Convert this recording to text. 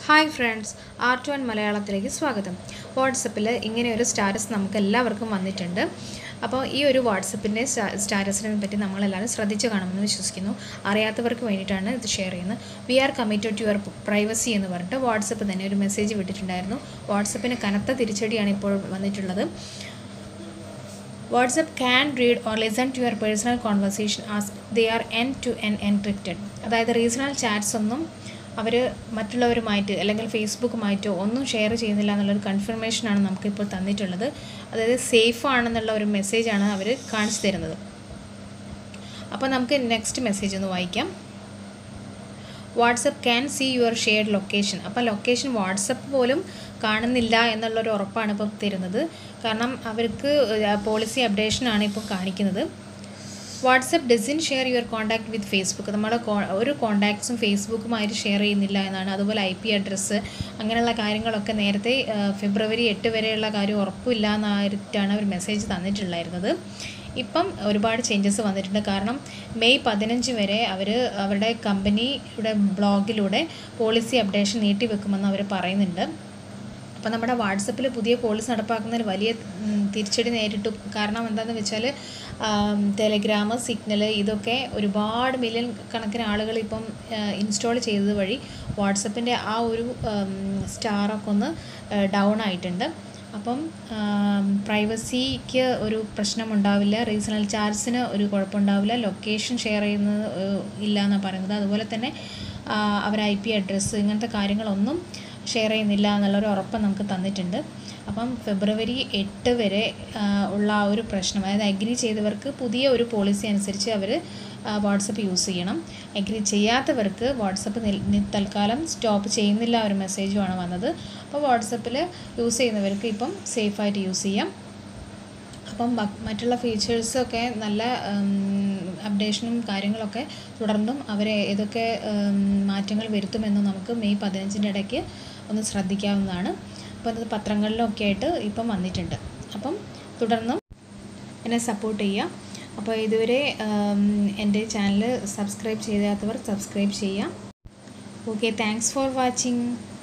hi friends R two and മലയാളത്തിലേക്ക് സ്വാഗതം വാട്സപ്പിൽ ഇങ്ങനെ ഒരു സ്റ്റാറ്റസ് നമുക്ക് എല്ലാവർക്കും വന്നിട്ടുണ്ട് അപ്പോൾ ഈ ഒരു വാട്സപ്പിൻ്റെ സ്റ്റാറ്റസിനെ പറ്റി നമ്മളെല്ലാവരും ശ്രദ്ധിച്ച് കാണുമെന്ന് വിശ്വസിക്കുന്നു അറിയാത്തവർക്ക് വേണ്ടിയിട്ടാണ് ഇത് ഷെയർ ചെയ്യുന്നത് we are committed to your privacy എന്ന് പറഞ്ഞിട്ട് വാട്സപ്പ് തന്നെ ഒരു മെസ്സേജ് വിട്ടിട്ടുണ്ടായിരുന്നു വാട്സപ്പിന് കനത്ത തിരിച്ചടിയാണ് ഇപ്പോൾ വന്നിട്ടുള്ളത് WhatsApp can read or listen to your personal conversation as they are end to end encrypted അതായത് റീസണൽ ചാറ്റ്സ് ഒന്നും അവർ മറ്റുള്ളവരുമായിട്ട് അല്ലെങ്കിൽ ഫേസ്ബുക്കുമായിട്ടോ ഒന്നും ഷെയർ ചെയ്യുന്നില്ല എന്നുള്ളൊരു കൺഫർമേഷനാണ് നമുക്കിപ്പോൾ തന്നിട്ടുള്ളത് അതായത് സേഫ് ആണെന്നുള്ള ഒരു മെസ്സേജാണ് അവർ കാണിച്ചു തരുന്നത് അപ്പോൾ നമുക്ക് നെക്സ്റ്റ് മെസ്സേജ് ഒന്ന് വായിക്കാം WhatsApp can see your shared location അപ്പോൾ ലൊക്കേഷൻ വാട്സപ്പ് പോലും കാണുന്നില്ല എന്നുള്ളൊരു ഉറപ്പാണ് ഇപ്പോൾ തരുന്നത് കാരണം അവർക്ക് പോളിസി അപ്ഡേഷനാണ് ഇപ്പോൾ കാണിക്കുന്നത് WhatsApp doesn't share your contact with Facebook നമ്മുടെ ഒരു കോൺടാക്ട്സും ഫേസ്ബുക്കുമായിട്ട് ഷെയർ ചെയ്യുന്നില്ല എന്നാണ് അതുപോലെ ഐ പി അഡ്രസ്സ് അങ്ങനെയുള്ള കാര്യങ്ങളൊക്കെ നേരത്തെ ഫെബ്രുവരി എട്ട് വരെയുള്ള കാര്യം ഉറപ്പില്ല എന്നായിട്ടാണ് അവർ മെസ്സേജ് തന്നിട്ടുണ്ടായിരുന്നത് ഇപ്പം ഒരുപാട് ചേഞ്ചസ് വന്നിട്ടുണ്ട് കാരണം മെയ് പതിനഞ്ച് വരെ അവർ അവരുടെ കമ്പനിയുടെ ബ്ലോഗിലൂടെ പോളിസി അപ്ഡേഷൻ നീട്ടിവെക്കുമെന്ന് അവർ പറയുന്നുണ്ട് അപ്പോൾ നമ്മുടെ വാട്സപ്പിൽ പുതിയ പോളിസി നടപ്പാക്കുന്നതിൽ വലിയ തിരിച്ചടി നേരിട്ടു കാരണം എന്താണെന്ന് വെച്ചാൽ ടെലഗ്രാം സിഗ്നൽ ഇതൊക്കെ ഒരുപാട് മില്യൺ കണക്കിന് ആളുകൾ ഇപ്പം ഇൻസ്റ്റാൾ ചെയ്തത് വഴി വാട്സപ്പിൻ്റെ ആ ഒരു സ്റ്റാറൊക്കെ ഒന്ന് ഡൗൺ ആയിട്ടുണ്ട് അപ്പം പ്രൈവസിക്ക് ഒരു പ്രശ്നമുണ്ടാവില്ല റീസണൽ ചാർജസിന് ഒരു കുഴപ്പമുണ്ടാവില്ല ലൊക്കേഷൻ ഷെയർ ചെയ്യുന്നത് ഇല്ല എന്നാണ് പറയുന്നത് അതുപോലെ തന്നെ അവർ ഐ പി അഡ്രസ്സ് ഇങ്ങനത്തെ കാര്യങ്ങളൊന്നും ഷെയർ ചെയ്യുന്നില്ല എന്നുള്ളൊരു ഉറപ്പ് നമുക്ക് തന്നിട്ടുണ്ട് അപ്പം ഫെബ്രുവരി എട്ട് വരെ ഉള്ള ആ ഒരു പ്രശ്നം അതായത് അഗ്രി ചെയ്തവർക്ക് പുതിയ ഒരു പോളിസി അനുസരിച്ച് അവർ വാട്സപ്പ് യൂസ് ചെയ്യണം അഗ്രി ചെയ്യാത്തവർക്ക് വാട്സപ്പ് തൽക്കാലം സ്റ്റോപ്പ് ചെയ്യുന്നില്ല ഒരു മെസ്സേജുമാണ് വന്നത് അപ്പോൾ വാട്സപ്പിൽ യൂസ് ചെയ്യുന്നവർക്ക് ഇപ്പം സേഫായിട്ട് യൂസ് ചെയ്യാം അപ്പം മറ്റുള്ള ഫീച്ചേഴ്സൊക്കെ നല്ല അപ്ഡേഷനും കാര്യങ്ങളൊക്കെ തുടർന്നും അവർ ഏതൊക്കെ മാറ്റങ്ങൾ വരുത്തുമെന്ന് നമുക്ക് മെയ് പതിനഞ്ചിൻ്റെ ഇടയ്ക്ക് ഒന്ന് ശ്രദ്ധിക്കാവുന്നതാണ് അപ്പോൾ അത് പത്രങ്ങളിലൊക്കെ ആയിട്ട് ഇപ്പം വന്നിട്ടുണ്ട് അപ്പം തുടർന്നും എന്നെ സപ്പോർട്ട് ചെയ്യാം അപ്പോൾ ഇതുവരെ എൻ്റെ ചാനൽ സബ്സ്ക്രൈബ് ചെയ്യാത്തവർ സബ്സ്ക്രൈബ് ചെയ്യാം ഓക്കെ താങ്ക്സ് ഫോർ വാച്ചിങ്